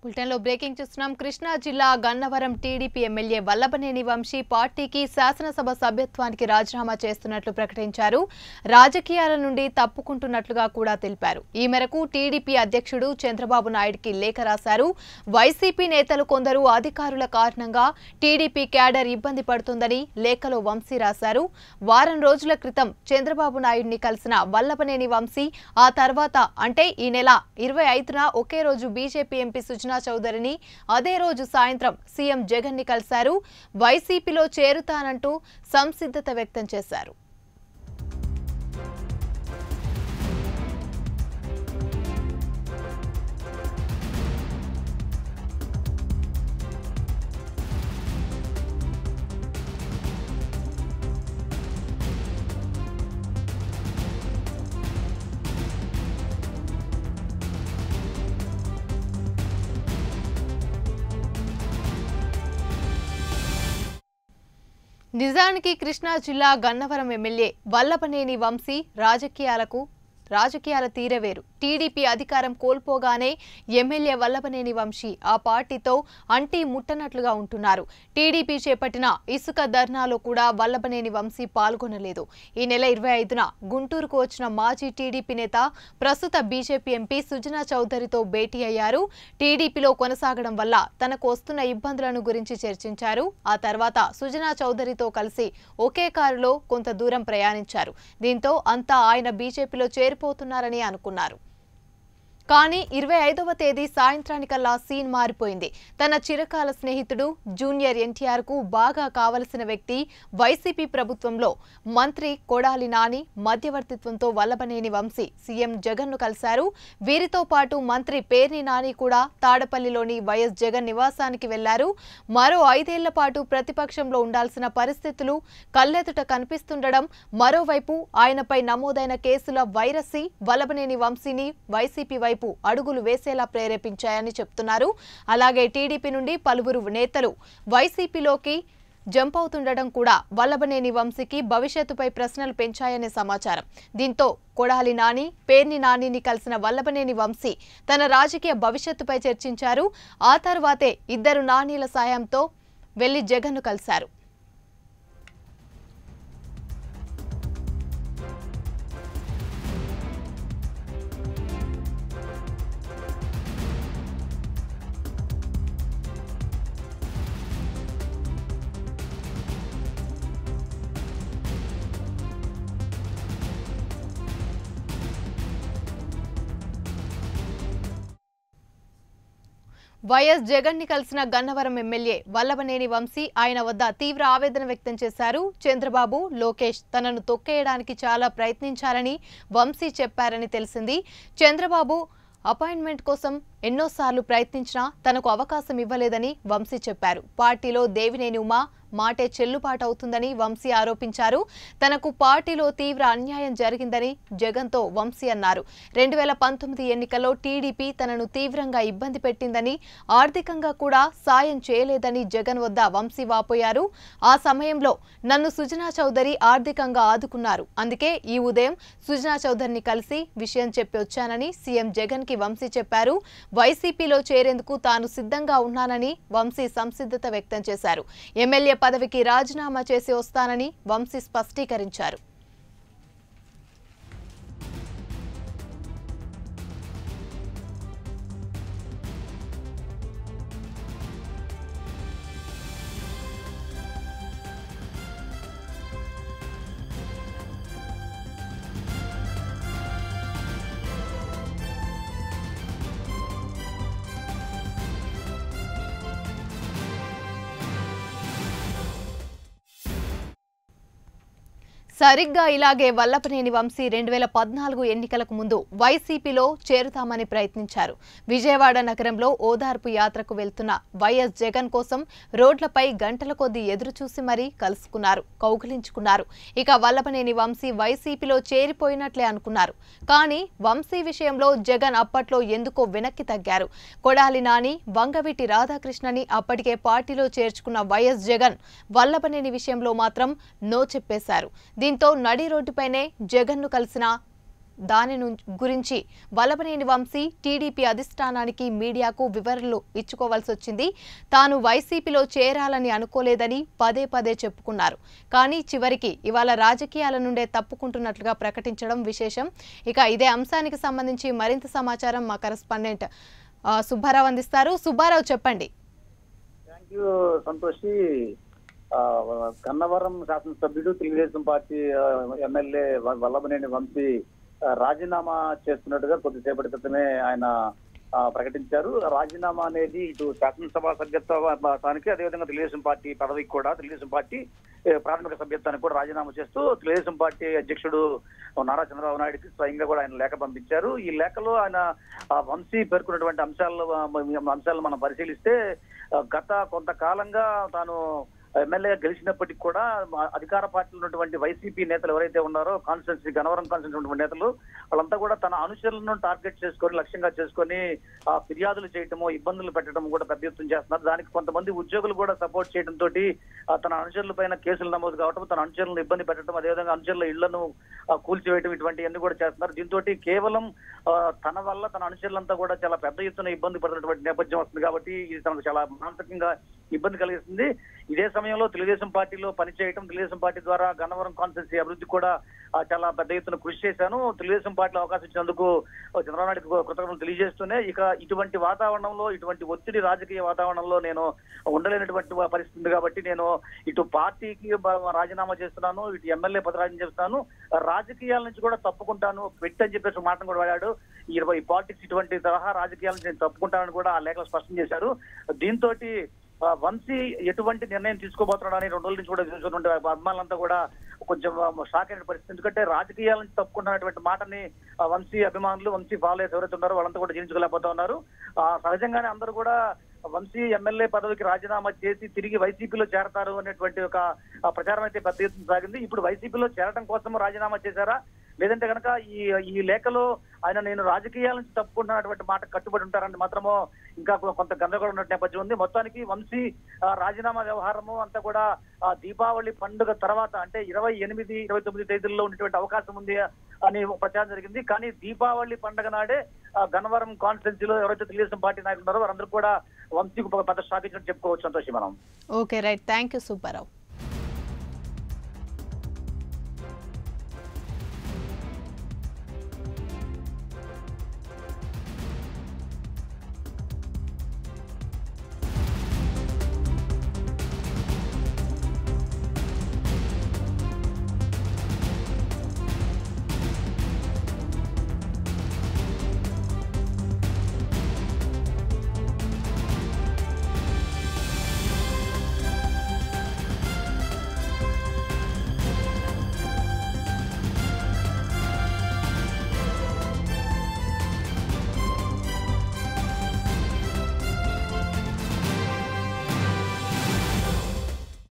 బులెటిన్లో బ్రేకింగ్ చూస్తున్నాం కృష్ణా జిల్లా గన్నవరం టీడీపీ ఎమ్మెల్యే వల్లభనేని వంశీ పార్టీకి శాసనసభ సభ్యత్వానికి రాజీనామా చేస్తున్నట్లు ప్రకటించారు రాజకీయాల నుండి తప్పుకుంటున్నట్లుగా కూడా తెలిపారు ఈ మేరకు టీడీపీ అధ్యక్షుడు చంద్రబాబు నాయుడుకి లేఖ రాశారు వైసీపీ నేతలు కొందరు అధికారుల కారణంగా టీడీపీ క్యాడర్ ఇబ్బంది పడుతుందని లేఖలో వంశీ రాశారు వారం రోజుల క్రితం చంద్రబాబు నాయుడిని కలిసిన వల్లభనేని వంశీ ఆ తర్వాత అంటే ఈ నెల ఇరవై ఐదున ఒకే రోజు బీజేపీ ఎంపీ సుజనా చౌదరిని అదే రోజు సాయంత్రం సీఎం జగన్ ని కలిశారు వైసీపీలో చేరుతానంటూ సంసిద్ధత వ్యక్తం చేశారు నిజానికి కృష్ణా జిల్లా గన్నవరం ఎమ్మెల్యే వల్లభనేని వంశీ రాజకీయాలకు రాజకీయాల తీరవేరు టీడీపీ అధికారం కోల్పోగానే ఎమ్మెల్యే వల్లభనేని వంశీ ఆ పార్టీతో అంటి ముట్టనట్లుగా ఉంటున్నారు టీడీపీ చేపట్టిన ఇసుక ధర్నాలో కూడా వల్లభనేని వంశీ పాల్గొనలేదు ఈ నెల ఇరవై ఐదున గుంటూరుకు వచ్చిన మాజీ టీడీపీ నేత ప్రస్తుత బీజేపీ ఎంపీ సుజనా చౌదరితో భేటీ అయ్యారు టీడీపీలో కొనసాగడం వల్ల తనకు వస్తున్న ఇబ్బందులను గురించి చర్చించారు ఆ తర్వాత సుజనా చౌదరితో కలిసి ఒకే కారులో కొంత దూరం ప్రయాణించారు దీంతో అంతా ఆయన బీజేపీలో చేరిపోతున్నారని అనుకున్నారు కానీ ఇరవై ఐదవ తేదీ సాయంత్రానికల్లా సీన్ మారిపోయింది తన చిరకాల స్నేహితుడు జూనియర్ ఎన్టీఆర్ కు బాగా కావలసిన వ్యక్తి వైసీపీ ప్రభుత్వంలో మంత్రి కొడాలి నాని మధ్యవర్తిత్వంతో వల్లభనేని వంశీ సీఎం జగన్ ను కలిశారు వీరితో పాటు మంత్రి పేర్ని నాని కూడా తాడపల్లిలోని వైఎస్ జగన్ నివాసానికి వెళ్లారు మరో ఐదేళ్ల పాటు ప్రతిపక్షంలో ఉండాల్సిన పరిస్థితులు కళ్ళెదుట కనిపిస్తుండడం మరోవైపు ఆయనపై నమోదైన కేసుల వైరసీ వల్లభనేని వంశీని వైసీపీ వైపు అడుగులు వేసేలా ప్రేరేపించాయని చెప్తున్నారు అలాగే టీడీపీ నుండి పలువురు నేతలు వైసీపీలోకి జంప్ అవుతుండడం కూడా వల్లభనేని వంశీకి భవిష్యత్తుపై ప్రశ్నలు పెంచాయనే సమాచారం దీంతో కొడాలి నాని పేర్ని నానిని కలిసిన వల్లభనేని వంశీ తన రాజకీయ భవిష్యత్తుపై చర్చించారు ఆ తర్వాతే ఇద్దరు నానీల సాయంతో వెళ్లి జగన్ను కలిశారు వైఎస్ జగన్ ని కలిసిన గన్నవరం ఎమ్మెల్యే వల్లభనేని వంశీ ఆయన వద్ద తీవ్ర ఆవేదన వ్యక్తం చేశారు చంద్రబాబు లోకేష్ తనను తొక్కేయడానికి చాలా ప్రయత్నించారని వంశీ చెప్పారని తెలిసింది చంద్రబాబు అపాయింట్మెంట్ కోసం ఎన్నోసార్లు ప్రయత్నించినా తనకు అవకాశం ఇవ్వలేదని వంశీ చెప్పారు పార్టీలో దేవినేని ఉమా మాటే చెల్లుబాటు అవుతుందని వంశీ ఆరోపించారు తనకు పార్టీలో తీవ్ర అన్యాయం జరిగిందని జగన్తో వంశీ అన్నారు రెండు వేల పంతొమ్మిది ఎన్నికల్లో టీడీపీ తనను తీవ్రంగా ఇబ్బంది పెట్టిందని ఆర్థికంగా కూడా సాయం చేయలేదని జగన్ వద్ద వంశీ వాపోయారు ఆ సమయంలో నన్ను సుజనా చౌదరి ఆర్థికంగా ఆదుకున్నారు అందుకే ఈ ఉదయం సుజనా చౌదరిని కలిసి విషయం చెప్పి వచ్చానని సీఎం జగన్ కి వంశీ చెప్పారు వైసీపీలో చేరేందుకు తాను సిద్ధంగా ఉన్నానని వంశీ సంసిద్ధత వ్యక్తం చేశారు ఎమ్మెల్యే పదవికి రాజీనామా చేసి వస్తానని వంశీ స్పష్టీకరించారు సరిగ్గా ఇలాగే వల్లభనేని వంశీ రెండు వేల పద్నాలుగు ఎన్నికలకు ముందు వైసీపీలో చేరుతామని ప్రయత్నించారు విజయవాడ నగరంలో ఓదార్పు యాత్రకు వెళ్తున్న వైఎస్ జగన్ కోసం రోడ్లపై గంటల కొద్దీ ఎదురు చూసి మరీ కలుసుకున్నారు కౌగిలించుకున్నారు ఇక వల్లభనేని వంశీ వైసీపీలో చేరిపోయినట్లే అనుకున్నారు కానీ వంశీ విషయంలో జగన్ అప్పట్లో ఎందుకో వెనక్కి తగ్గారు కొడాలి నాని వంగవీటి రాధాకృష్ణని అప్పటికే పార్టీలో చేర్చుకున్న వైఎస్ జగన్ వల్లభనేని విషయంలో మాత్రం నో చెప్పేశారు దీంతో నడి రోడ్డుపైనే జగన్ను కలిసిన దాని ను- గురించి వల్లభనేని వంశీ టీడీపీ అధిష్టానానికి మీడియాకు వివరణలు ఇచ్చుకోవాల్సి వచ్చింది తాను వైసీపీలో చేరాలని అనుకోలేదని పదే పదే చెప్పుకున్నారు కానీ చివరికి ఇవాళ రాజకీయాల నుండే తప్పుకుంటున్నట్లుగా ప్రకటించడం విశేషం ఇక ఇదే అంశానికి సంబంధించి మరింత సమాచారం మా కరెస్పాండెంట్ ఆ, సుబ్బారావు అందిస్తారు సుబ్బారావు చెప్పండి థ్యాంక్ యూ సంతోషి ఆ, గన్నవరం శాసనసభ్యుడు తెలుగుదేశం పార్టీ ఆ, ఎమ్మెల్యే వ- వల్లభనేని వంశీ ఆ, రాజీనామా చేస్తున్నట్టుగా కొద్దిసేపటి క్రితమే ఆయన ఆ, ప్రకటించారు రాజీనామా అనేది ఇటు శాసనసభ సభ్యత్వానికి అదేవిధంగా తెలుగుదేశం పార్టీ పదవికి కూడా తెలుగుదేశం పార్టీ ఏ, ప్రాథమిక సభ్యత్వానికి కూడా రాజీనామా చేస్తూ తెలుగుదేశం పార్టీ అధ్యక్షుడు నారా చంద్రబాబు నాయుడుకి స్వయంగా కూడా ఆయన లేఖ పంపించారు ఈ లేఖలో ఆయన ఆ, వంశీ పేర్కొన్నటువంటి అంశాలు ఆ, అంశాలను మనం పరిశీలిస్తే ఆ, గత కొంతకాలంగా తాను ఎమ్మెల్యేగా గెలిచినప్పటికీ కూడా మా అధికార పార్టీలో ఉన్నటువంటి వైసీపీ నేతలు ఎవరైతే ఉన్నారో కాన్స్టిట్యున్సీ గనవరం కాన్స్టిట్యూన్సీ ఉన్నటువంటి నేతలు వాళ్ళంతా కూడా తన అనుచరులను టార్గెట్ చేసుకొని లక్ష్యంగా చేసుకొని ఆ ఫిర్యాదులు చేయటము ఇబ్బందులు పెట్టడం కూడా పెద్ద ఎత్తున చేస్తున్నారు దానికి కొంతమంది ఉద్యోగులు కూడా సపోర్ట్ చేయడం తోటి ఆ, తన అనుచరుల పైన కేసులు నమోదు కావడం తన అనుచరులను ఇబ్బంది పెట్టడం అదేవిధంగా అనుచరుల ఇళ్లను ఆ, కూల్చివేయడం ఇటువంటివన్నీ కూడా చేస్తున్నారు దీంతో కేవలం ఆ, తన వల్ల తన అనుచరులంతా కూడా చాలా పెద్ద ఎత్తున ఇబ్బంది పడుతున్నటువంటి నేపథ్యం వస్తుంది కాబట్టి ఇది తనకు చాలా మానసికంగా ఇబ్బంది కలిగిస్తుంది ఇదే సమయంలో తెలుగుదేశం పార్టీలో పనిచేయటం తెలుగుదేశం పార్టీ ద్వారా గన్నవరం కాన్స్టిట్యూన్సీ అభివృద్ధి కూడా ఆ, చాలా పెద్ద ఎత్తున కృషి చేశాను తెలుగుదేశం పార్టీలో అవకాశం ఇచ్చినందుకు ఆ, చంద్రబాబు నాయుడుకి కృతజ్ఞతలు తెలియజేస్తూనే ఇక ఇటువంటి వాతావరణంలో ఇటువంటి ఒత్తిడి రాజకీయ వాతావరణంలో నేను ఉండలేనటువంటి పరిస్థితి ఉంది కాబట్టి నేను ఇటు పార్టీకి బ- రాజీనామా చేస్తున్నాను ఇటు ఎమ్మెల్యే పద రాజీనామా చేస్తున్నాను రాజకీయాల నుంచి కూడా తప్పుకుంటాను పెట్టి అని చెప్పేసి ఒక మాటను కూడా వాడాడు ఈ ఇరవై పాలిటిక్స్ ఇటువంటి తరహా రాజకీయాల నుంచి నేను తప్పుకుంటానని కూడా ఆ లేఖలో స్పష్టం చేశారు దీంతో వంశీ ఎటువంటి నిర్ణయం తీసుకోబోతున్నాడని రెండు రోజుల నుంచి కూడా చూసినటువంటి అభిమానులంతా కూడా కొంచెం షాక్ అయిన పరిస్థితి ఎందుకంటే రాజకీయాల నుంచి తప్పుకుంటున్నటువంటి మాటని ఆ, వంశీ అభిమానులు వంశీ ఫాలోయర్స్ ఎవరైతే ఉన్నారో వాళ్ళంతా కూడా జీర్ణించుకోలేకపోతా ఉన్నారు ఆ, సహజంగానే అందరూ కూడా వంశీ ఎమ్మెల్యే పదవికి రాజీనామా చేసి తిరిగి వైసీపీలో చేరతారు అనేటువంటి ఒక ఆ, ప్రచారం అయితే పెద్ద ఎత్తున సాగింది ఇప్పుడు వైసీపీలో చేరడం కోసం రాజీనామా చేశారా లేదంటే కనుక ఈ ఈ లేఖలో ఆయన నేను రాజకీయాల నుంచి తప్పుకుంటున్నటువంటి మాట కట్టుబడి ఉంటారని మాత్రమో ఇంకా కొ- కొంత గందరగోళం ఉన్న నేపథ్యం ఉంది మొత్తానికి వంశీ ఆ, రాజీనామా వ్యవహారము అంతా కూడా ఆ, దీపావళి పండుగ తర్వాత అంటే ఇరవై ఎనిమిది ఇరవై తొమ్మిది తేదీల్లో ఉండేటువంటి అవకాశం ఉంది అని ప్రచారం జరిగింది కానీ దీపావళి పండుగ నాడే ఆ, గన్నవరం కాన్స్టిట్యున్సీలో ఎవరైతే తెలుగుదేశం పార్టీ నాయకులు ఉన్నారో వారందరూ కూడా వంశీకి ఒక పెద్ద షాక్ ఇచ్చినట్టు చెప్పుకోవచ్చు సంతోషి మనం okay right thank you Subbarao